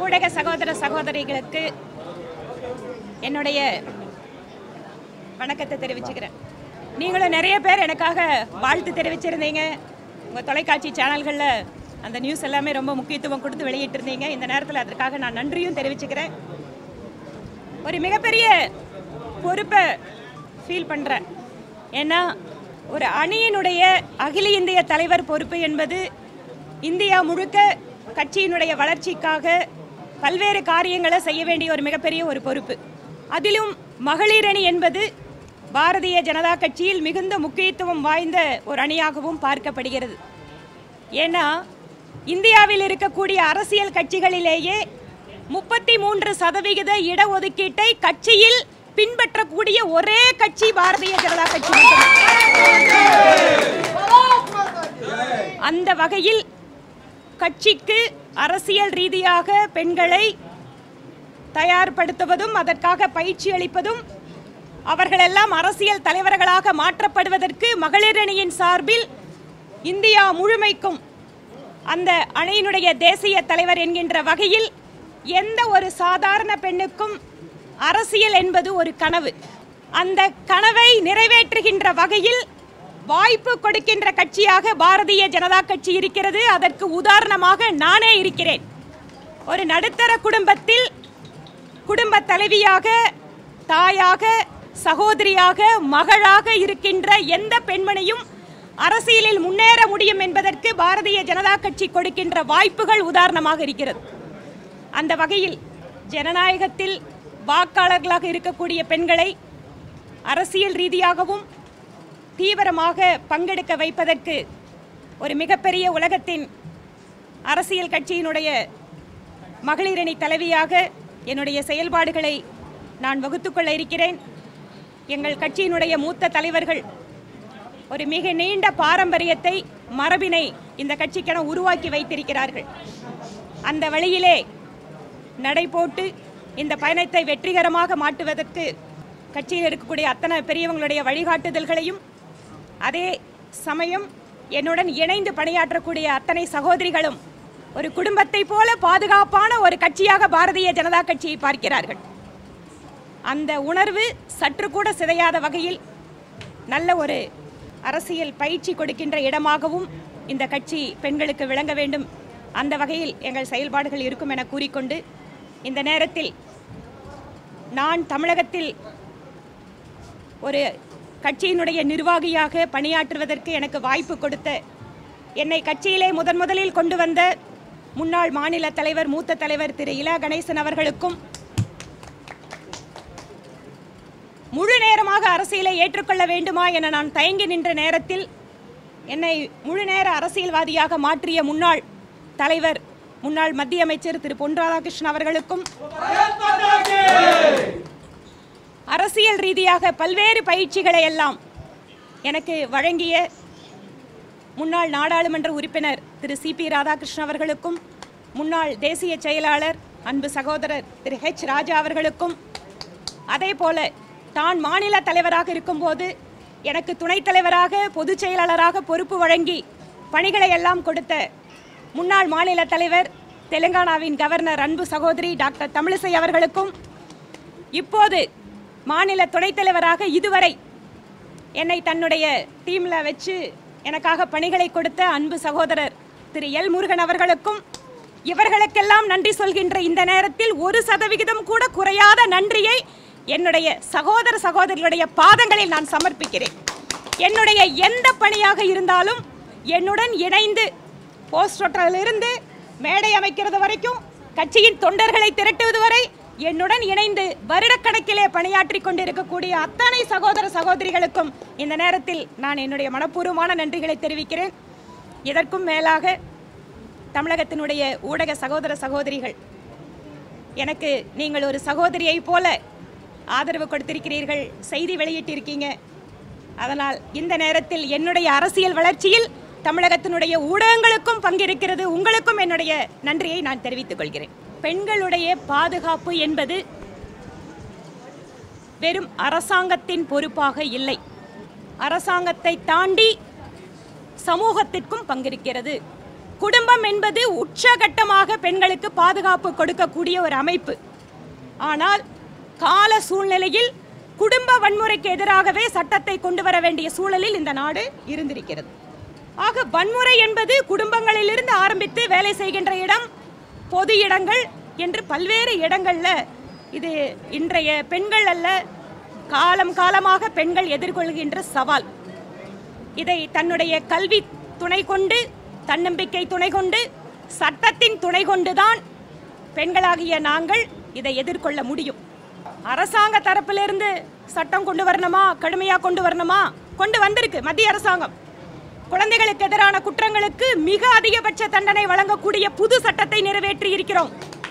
ஊடக சகோதர சகோதரிகளுக்கு என்னுடைய வணக்கத்தை தெரிவிச்சுக்கிறேன் நீங்களும் நிறைய பேர் எனக்காக வாழ்த்து தெரிவிச்சிருந்தீங்க உங்கள் தொலைக்காட்சி சேனல்களில் அந்த நியூஸ் எல்லாமே ரொம்ப முக்கியத்துவம் கொடுத்து வெளியிட்டிருந்தீங்க இந்த நேரத்தில் அதற்காக நான் நன்றியும் தெரிவிச்சுக்கிறேன் ஒரு மிகப்பெரிய பொறுப்பை ஃபீல் பண்ணுறேன் ஏன்னா ஒரு அணியினுடைய அகில இந்திய தலைவர் பொறுப்பு என்பது இந்தியா முழுக்க கட்சியினுடைய வளர்ச்சிக்காக பல்வேறு காரியங்களை செய்ய வேண்டிய ஒரு மிகப்பெரிய ஒரு பொறுப்பு அதிலும் மகளிர் அணி என்பது பாரதிய ஜனதா கட்சியில் மிகுந்த முக்கியத்துவம் வாய்ந்த ஒரு அணியாகவும் பார்க்கப்படுகிறது ஏன்னா இந்தியாவில் இருக்கக்கூடிய அரசியல் கட்சிகளிலேயே முப்பத்தி மூன்று சதவிகித இடஒதுக்கீட்டை கட்சியில் பின்பற்றக்கூடிய ஒரே கட்சி பாரதிய ஜனதா கட்சி மட்டுமே. அந்த வகையில் கட்சிக்கு அரசியல் ரீதியாக பெண்களை தயார்படுத்துவதும் அதற்காக பயிற்சி அளிப்பதும் அவர்களெல்லாம் அரசியல் தலைவர்களாக மாற்றப்படுவதற்கு மகளிர் அணியின் சார்பில் இந்தியா முழுமைக்கும் அந்த அணியினுடைய தேசிய தலைவர் என்கின்ற வகையில் எந்த ஒரு சாதாரண பெண்ணுக்கும் அரசியல் என்பது ஒரு கனவு அந்த கனவை நிறைவேற்றுகின்ற வகையில் வாய்ப்பு கொடுக்கின்ற கட்சியாக பாரதிய ஜனதா கட்சி இருக்கிறது அதற்கு உதாரணமாக நானே இருக்கிறேன் ஒரு நடுத்தர குடும்பத்தில் குடும்ப தலைவியாக தாயாக சகோதரியாக மகளாக இருக்கின்ற எந்த பெண்மணியும் அரசியலில் முன்னேற முடியும் என்பதற்கு பாரதிய ஜனதா கட்சி கொடுக்கின்ற வாய்ப்புகள் உதாரணமாக இருக்கிறது அந்த வகையில் ஜனநாயகத்தில் வாக்காளர்களாக இருக்கக்கூடிய பெண்களை அரசியல் ரீதியாகவும் தீவிரமாக பங்கெடுக்க வைப்பதற்கு ஒரு மிகப்பெரிய உலகத்தின் அரசியல் கட்சியினுடைய மகளிரணி தலைவியாக என்னுடைய செயல்பாடுகளை நான் வகுத்துக்கொள்ள இருக்கிறேன் எங்கள் கட்சியினுடைய மூத்த தலைவர்கள் ஒரு மிக நீண்ட பாரம்பரியத்தை மரபினை இந்த கட்சிக்கென உருவாக்கி வைத்திருக்கிறார்கள் அந்த வழியிலே நடை போட்டு இந்த பயணத்தை வெற்றிகரமாக மாற்றுவதற்கு கட்சியில் இருக்கக்கூடிய அத்தனை பெரியவங்களுடைய வழிகாட்டுதல்களையும் அதே சமயம் என்னுடன் இணைந்து பணியாற்றக்கூடிய அத்தனை சகோதரிகளும் ஒரு குடும்பத்தை போல பாதுகாப்பான ஒரு கட்சியாக பாரதிய ஜனதா கட்சியை பார்க்கிறார்கள் அந்த உணர்வு சற்று கூட சிதையாத வகையில் நல்ல ஒரு அரசியல் பயிற்சி கொடுக்கின்ற இடமாகவும் இந்த கட்சி பெண்களுக்கு விளங்க வேண்டும் அந்த வகையில் எங்கள் செயல்பாடுகள் இருக்கும் என கூறிக்கொண்டு இந்த நேரத்தில் நான் தமிழகத்தில் ஒரு கட்சியினுடைய நிர்வாகியாக பணியாற்றுவதற்கு எனக்கு வாய்ப்பு கொடுத்த என்னை கட்சியிலே முதன் முதலில் கொண்டு வந்த முன்னாள் மாநில தலைவர் மூத்த தலைவர் திரு இலா கணேசன் அவர்களுக்கும் முழு நேரமாக அரசியலை ஏற்றுக்கொள்ள வேண்டுமா என நான் தயங்கி நின்ற நேரத்தில் என்னை முழு நேர அரசியல்வாதியாக மாற்றிய முன்னாள் தலைவர் முன்னாள் மத்திய அமைச்சர் திரு பொன் ராதாகிருஷ்ணன் அவர்களுக்கும் அரசியல் ரீதியாக பல்வேறு பயிற்சிகளை எல்லாம் எனக்கு வழங்கிய முன்னாள் நாடாளுமன்ற உறுப்பினர் திரு சி பி ராதாகிருஷ்ணன் அவர்களுக்கும் முன்னாள் தேசிய செயலாளர் அன்பு சகோதரர் திரு ஹெச் ராஜா அவர்களுக்கும் அதே போல தான் மாநில தலைவராக இருக்கும்போது எனக்கு துணைத் தலைவராக பொதுச் செயலாளராக பொறுப்பு வழங்கி பணிகளை எல்லாம் கொடுத்த முன்னாள் மாநில தலைவர் தெலுங்கானாவின் கவர்னர் அன்பு சகோதரி டாக்டர் தமிழிசை அவர்களுக்கும் இப்போது மாநில துணைத் தலைவராக இதுவரை என்னை தன்னுடைய டீமில் வச்சு எனக்காக பணிகளை கொடுத்த அன்பு சகோதரர் திரு எல் முருகன் அவர்களுக்கும் இவர்களுக்கெல்லாம் நன்றி சொல்கின்ற இந்த நேரத்தில் ஒரு சதவிகிதம் கூட குறையாத நன்றியை என்னுடைய சகோதர சகோதரிகளுடைய பாதங்களில் நான் சமர்ப்பிக்கிறேன் என்னுடைய எந்த பணியாக இருந்தாலும் என்னுடன் இணைந்து போஸ்டரிலிருந்து மேடை அமைக்கிறது வரைக்கும் கட்சியின் தொண்டர்களை திரட்டுவது வரை என்னுடன் இணைந்து வருடக்கணக்கிலே பணியாற்றி கொண்டிருக்கக்கூடிய அத்தனை சகோதர சகோதரிகளுக்கும் இந்த நேரத்தில் நான் என்னுடைய மனப்பூர்வமான நன்றிகளை தெரிவிக்கிறேன் இதற்கும் மேலாக தமிழகத்தினுடைய ஊடக சகோதர சகோதரிகள் எனக்கு நீங்கள் ஒரு சகோதரியைப் போல ஆதரவு கொடுத்திருக்கிறீர்கள் செய்தி வெளியிட்டிருக்கீங்க அதனால் இந்த நேரத்தில் என்னுடைய அரசியல் வளர்ச்சியில் தமிழகத்தினுடைய ஊடகங்களுக்கும் பங்கிருக்கிறது உங்களுக்கும் என்னுடைய நன்றியை நான் தெரிவித்துக் கொள்கிறேன் பெண்களுடைய பாதுகாப்பு என்பது வெறும் அரசாங்கத்தின் பொறுப்பாக இல்லை அரசாங்கத்தை தாண்டி சமூகத்திற்கும் பங்கிருக்கிறது குடும்பம் என்பது உச்சகட்டமாக பெண்களுக்கு பாதுகாப்பு கொடுக்கக்கூடிய ஒரு அமைப்பு ஆனால் கால சூழ்நிலையில் குடும்ப வன்முறைக்கு எதிராகவே சட்டத்தை கொண்டு வர வேண்டிய சூழலில் இந்த நாடு இருந்திருக்கிறது ஆக வன்முறை என்பது குடும்பங்களிலிருந்து ஆரம்பித்து வேலை செய்கின்ற இடம் பொது இடங்கள் என்று பல்வேறு இடங்கள்ல இது இன்றைய பெண்கள் அல்ல காலம் காலமாக பெண்கள் எதிர்கொள்கின்ற சவால் இதை தன்னுடைய கல்வி துணை கொண்டு தன்னம்பிக்கை துணை கொண்டு சட்டத்தின் துணை கொண்டுதான் பெண்களாகிய நாங்கள் இதை எதிர்கொள்ள முடியும் அரசாங்க தரப்பிலிருந்து சட்டம் கொண்டு வரணுமா கடுமையாக கொண்டு வரணுமா கொண்டு வந்திருக்கு மத்திய அரசாங்கம் குழந்தைகளுக்கு எதிரான குற்றங்களுக்கு மிக அதிகபட்ச தண்டனை வழங்கக்கூடிய புது சட்டத்தை நிறைவேற்றி இருக்கிறோம்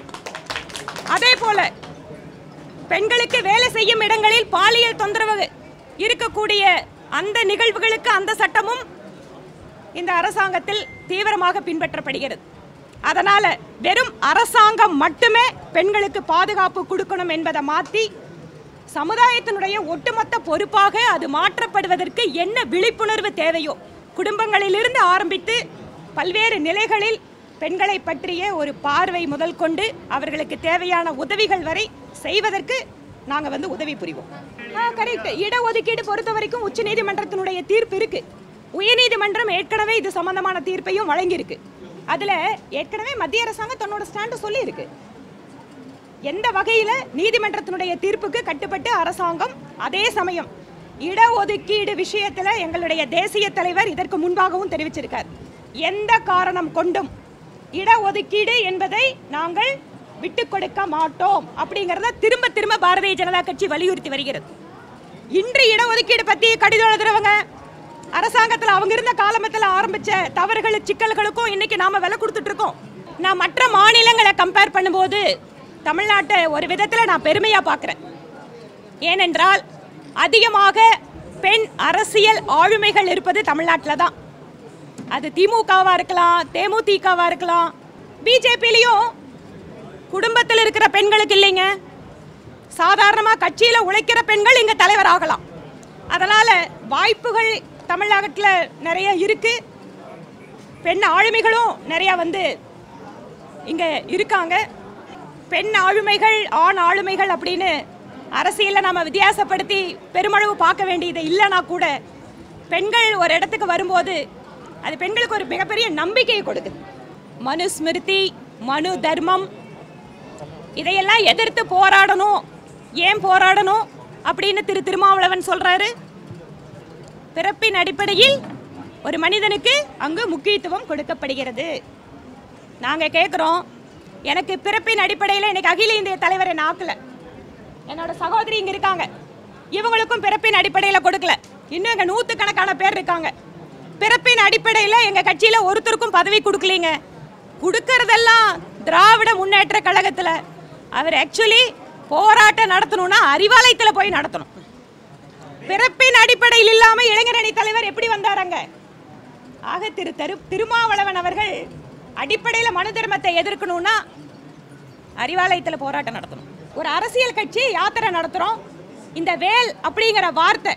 அதே போல பெண்களுக்கு வேலை செய்யும் இடங்களில் பாலியல் தொந்தரவு இருக்கக்கூடிய அந்த நிகழ்வுகளுக்கு அந்த சட்டமும் இந்த அரசாங்கத்தில் தீவிரமாக பின்பற்றப்படுகிறது அதனால வெறும் அரசாங்கம் மட்டுமே பெண்களுக்கு பாதுகாப்பு கொடுக்கணும் என்பதை மாற்றி சமுதாயத்தினுடைய ஒட்டுமொத்த பொறுப்பாக அது மாற்றப்படுவதற்கு என்ன விழிப்புணர்வு தேவையோ குடும்பங்களிலிருந்து ஆரம்பித்து பல்வேறு நிலைகளில் பெண்களை பற்றிய ஒரு பார்வை முதல் கொண்டு அவர்களுக்கு தேவையான உதவிகள் வரை செய்வதற்கு நாங்கள் வந்து உதவி புரிவோம் கரெக்ட் இடஒதுக்கீடு பொறுத்த வரைக்கும் உச்சநீதிமன்றத்தினுடைய தீர்ப்பு இருக்கு உயர்நீதிமன்றம் ஏற்கனவே இது சம்பந்தமான தீர்ப்பையும் வழங்கியிருக்கு அதுல ஏற்கனவே மத்திய அரசாங்கம் தன்னோட ஸ்டாண்டு சொல்லி இருக்கு எந்த வகையில நீதிமன்றத்தினுடைய தீர்ப்புக்கு கட்டுப்பட்டு அரசாங்கம் அதே சமயம் இடஒதுக்கீடு விஷயத்துல எங்களுடைய தேசிய தலைவர் இதற்கு முன்பாகவும் தெரிவிச்சிருக்கார் எந்த காரணம் கொண்டும் இடஒதுக்கீடு என்பதை நாங்கள் விட்டு கொடுக்க மாட்டோம் அப்படிங்கறத திரும்ப திரும்ப பாரதிய ஜனதா கட்சி வலியுறுத்தி வருகிறது இன்று இடஒதுக்கீடு பத்தி கடிதம் எழுதுறவங்க அரசாங்கத்துல அவங்க இருந்த காலமத்துல ஆரம்பிச்ச தவறுகள் சிக்கல்களுக்கும் இன்னைக்கு நாம விலை கொடுத்துட்டு இருக்கோம் நான் மற்ற மாநிலங்களை கம்பேர் பண்ணும்போது தமிழ்நாட்டை ஒரு விதத்துல நான் பெருமையா பார்க்கிறேன் ஏனென்றால் அதிகமாக பெண் அரசியல் ஆளுமைகள் இருப்பது தமிழ்நாட்டில் தான் அது திமுகவா இருக்கலாம் தேமுதிகவா இருக்கலாம் பிஜேபிலையும் குடும்பத்தில் இருக்கிற பெண்களுக்கு இல்லைங்க சாதாரணமாக கட்சியில் உழைக்கிற பெண்கள் இங்கே தலைவர் ஆகலாம் அதனால் வாய்ப்புகள் தமிழ்நாட்டில் நிறைய இருக்கு பெண் ஆளுமைகளும் நிறையா வந்து இங்கே இருக்காங்க பெண் ஆளுமைகள் ஆண் ஆளுமைகள் அப்படின்னு அரசியலில் நம்ம வித்தியாசப்படுத்தி பெருமளவு பார்க்க வேண்டியது இல்லைனா கூட பெண்கள் ஒரு இடத்துக்கு வரும்போது அது பெண்களுக்கு ஒரு மிகப்பெரிய நம்பிக்கையை கொடுக்குது மனுஸ்மிருதி மனு தர்மம் இதையெல்லாம் எதிர்த்து போராடணும் ஏன் போராடணும் அப்படின்னு திரு திருமாவளவன் சொல்றாரு பிறப்பின் அடிப்படையில் ஒரு மனிதனுக்கு அங்கு முக்கியத்துவம் கொடுக்கப்படுகிறது நாங்கள் கேட்குறோம் எனக்கு பிறப்பின் அடிப்படையில் இன்னைக்கு அகில இந்திய தலைவரை நாக்கல என்னோட சகோதரி இங்கே இருக்காங்க இவங்களுக்கும் பிறப்பின் அடிப்படையில் கொடுக்கல இன்னும் எங்கள் நூற்றுக்கணக்கான பேர் இருக்காங்க பிறப்பின் அடிப்படையில் எங்கள் கட்சியில் ஒருத்தருக்கும் பதவி கொடுக்கலீங்க கொடுக்கறதெல்லாம் திராவிட முன்னேற்ற கழகத்தில் அவர் ஆக்சுவலி போராட்டம் நடத்தணும்னா அறிவாலயத்தில் போய் நடத்தணும் பிறப்பின் அடிப்படையில் இல்லாம இளைஞரணி தலைவர் எப்படி வந்தாரங்க ஆக திரு தரு திருமாவளவன் அவர்கள் அடிப்படையில் மனு தர்மத்தை எதிர்க்கணும்னா அறிவாலயத்தில் போராட்டம் நடத்தணும் ஒரு அரசியல் கட்சி யாத்திரை நடத்துறோம் இந்த வேல் அப்படிங்கிற வார்த்தை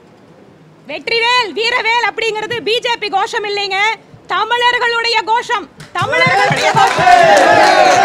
வெற்றிவேல் வீரவேல் அப்படிங்கிறது பிஜேபி கோஷம் இல்லைங்க தமிழர்களுடைய கோஷம் தமிழர்களுடைய கோஷம்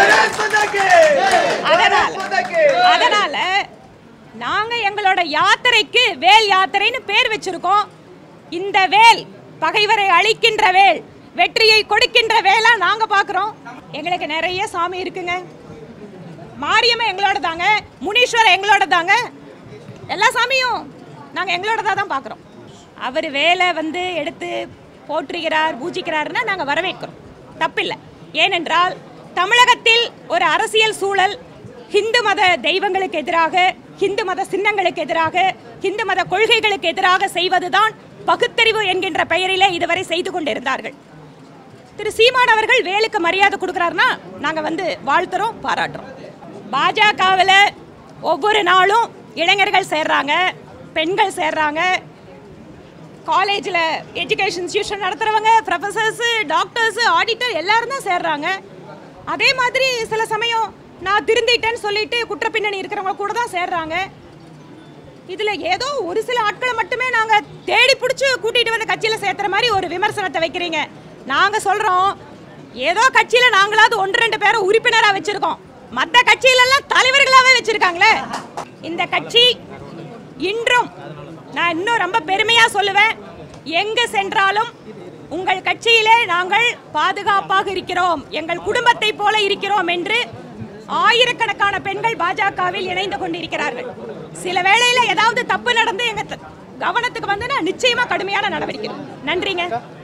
அதனால அதனால நாங்க எங்களோட யாத்திரைக்கு வேல் யாத்திரைன்னு பேர் வச்சிருக்கோம் இந்த வேல் பகைவரை அழிக்கின்ற வேல் வெற்றியை கொடுக்கின்ற வேலா நாங்க பாக்குறோம் எங்களுக்கு நிறைய சாமி இருக்குங்க மாரியம்மன் எங்களோட தாங்க முனீஸ்வரர் எங்களோட தாங்க எல்லா சாமியும் நாங்க எங்களோட தான் பார்க்குறோம் அவர் வேலை வந்து எடுத்து போற்றுகிறார் பூஜிக்கிறாருன்னா நாங்க வரவேற்கிறோம் தப்பில்லை ஏனென்றால் தமிழகத்தில் ஒரு அரசியல் சூழல் ஹிந்து மத தெய்வங்களுக்கு எதிராக ஹிந்து மத சின்னங்களுக்கு எதிராக ஹிந்து மத கொள்கைகளுக்கு எதிராக செய்வதுதான் பகுத்தறிவு என்கின்ற பெயரிலே இதுவரை செய்து கொண்டிருந்தார்கள் திரு சீமான் அவர்கள் வேலுக்கு மரியாதை கொடுக்குறாருன்னா நாங்கள் வந்து வாழ்த்துறோம் பாராட்டுறோம் பாஜகவில் ஒவ்வொரு நாளும் இளைஞர்கள் சேர்றாங்க பெண்கள் சேர்றாங்க காலேஜில் எஜுகேஷன் இன்ஸ்டியூஷன் நடத்துகிறவங்க ப்ரொஃபஸர்ஸு டாக்டர்ஸு ஆடிட்டர் எல்லாரும் தான் சேர்றாங்க அதே மாதிரி சில சமயம் நான் திருந்திட்டேன்னு சொல்லிட்டு குற்றப்பின்னணி இருக்கிறவங்க கூட தான் சேர்றாங்க இதில் ஏதோ ஒரு சில ஆட்களை மட்டுமே நாங்கள் தேடி பிடிச்சி கூட்டிகிட்டு வந்து கட்சியில் சேர்த்துற மாதிரி ஒரு விமர்சனத்தை வைக்கிறீங்க நாங்கள் சொல்கிறோம் ஏதோ கட்சியில நாங்களாவது ஒன்று ரெண்டு பேரை உறுப்பினரா வச்சிருக்கோம் மத்த கட்சியில எல்லாம் தலைவர்களாவே வச்சிருக்காங்களே இந்த கட்சி இன்றும் நான் இன்னும் ரொம்ப பெருமையா சொல்லுவேன் எங்கு சென்றாலும் உங்கள் கட்சியிலே நாங்கள் பாதுகாப்பாக இருக்கிறோம் எங்கள் குடும்பத்தை போல இருக்கிறோம் என்று ஆயிரக்கணக்கான பெண்கள் பாஜகவில் இணைந்து கொண்டிருக்கிறார்கள் சில வேளையில ஏதாவது தப்பு நடந்து எங்க த- கவனத்துக்கு வந்து நான் நிச்சயமா கடுமையான நடவடிக்கை எடுப்பேன். நன்றிங்க